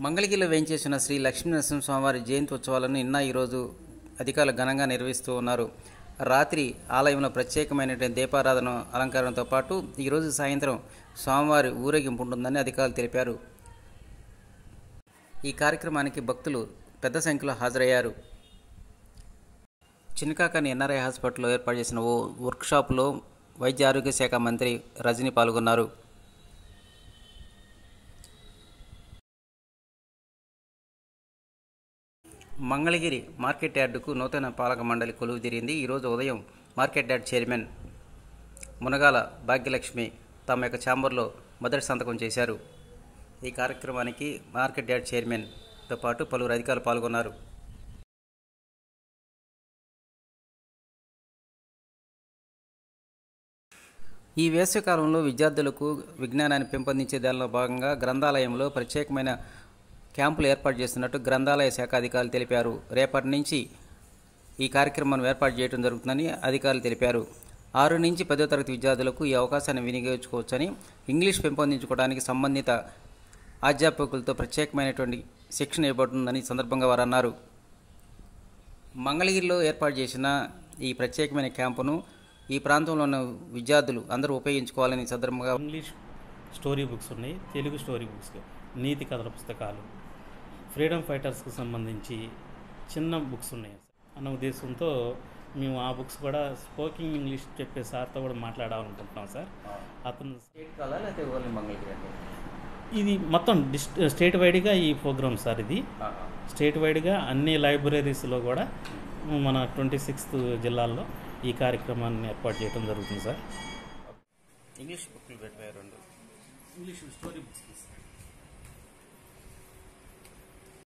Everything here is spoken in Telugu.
మంగళగిరిలో వేయించేసిన శ్రీ లక్ష్మీనరసింహ స్వామివారి జయంతి ఉత్సవాలను నిన్న ఈరోజు అధికారులు ఘనంగా నిర్వహిస్తూ ఉన్నారు రాత్రి ఆలయంలో ప్రత్యేకమైనటువంటి దీపారాధన అలంకరణతో పాటు ఈరోజు సాయంత్రం స్వామివారి ఊరేగింపు ఉంటుందని అధికారులు తెలిపారు ఈ కార్యక్రమానికి భక్తులు పెద్ద సంఖ్యలో హాజరయ్యారు చిన్నకాకని ఎన్ఆర్ఐ హాస్పిటల్లో ఏర్పాటు చేసిన ఓ వర్క్షాప్లో వైద్య ఆరోగ్య శాఖ మంత్రి రజని పాల్గొన్నారు మంగళగిరి మార్కెట్ యార్డుకు నూతన పాలక మండలి కొలువు తీరింది ఈరోజు ఉదయం market yard chairman Munagala Bhagyalakshmi తమ యొక్క ఛాంబర్లో మొదటి సంతకం చేశారు ఈ కార్యక్రమానికి మార్కెట్ యార్డ్ చైర్మన్తో పాటు పలువురు అధికారులు పాల్గొన్నారు ఈ వేసవికాలంలో విద్యార్థులకు విజ్ఞానాన్ని పెంపొందించే దానిలో భాగంగా గ్రంథాలయంలో ప్రత్యేకమైన క్యాంపులు ఏర్పాటు చేస్తున్నట్టు గ్రంథాలయ శాఖ అధికారులు తెలిపారు రేపటి నుంచి ఈ కార్యక్రమాన్ని ఏర్పాటు చేయడం జరుగుతుందని అధికారులు తెలిపారు ఆరు నుంచి పదో తరగతి విద్యార్థులకు ఈ అవకాశాన్ని వినియోగించుకోవచ్చని ఇంగ్లీష్ పెంపొందించుకోవడానికి సంబంధిత అధ్యాపకులతో ప్రత్యేకమైనటువంటి శిక్షణ ఇవ్వబడుతుందని ఈ సందర్భంగా వారు అన్నారు మంగళగిరిలో ఏర్పాటు చేసిన ఈ ప్రత్యేకమైన క్యాంపును ఈ ప్రాంతంలో ఉన్న విద్యార్థులు అందరూ ఉపయోగించుకోవాలని ఈ సందర్భంగా ఇంగ్లీష్ స్టోరీ బుక్స్ ఉన్నాయి తెలుగు స్టోరీ బుక్స్ నీతి కథల పుస్తకాలు ఫ్రీడమ్ ఫైటర్స్కి సంబంధించి చిన్న బుక్స్ ఉన్నాయి అన్న ఉద్దేశంతో మేము ఆ బుక్స్ కూడా స్పోకింగ్ ఇంగ్లీష్ చెప్పే సార్తో కూడా మాట్లాడాలనుకుంటున్నాం సార్ అతను మంగళగిరి ఇది మొత్తం డిస్ స్టేట్ వైడ్గా ఈ ప్రోగ్రామ్ సార్ ఇది స్టేట్ వైడ్గా అన్ని లైబ్రరీస్లో కూడా మన ట్వంటీ సిక్స్త్ జిల్లాల్లో ఈ కార్యక్రమాన్ని ఏర్పాటు చేయడం జరుగుతుంది సార్ ఇంగ్లీష్ బుక్లు పెట్టారు రెండు ఇంగ్లీష్ స్టోరీ బుక్స్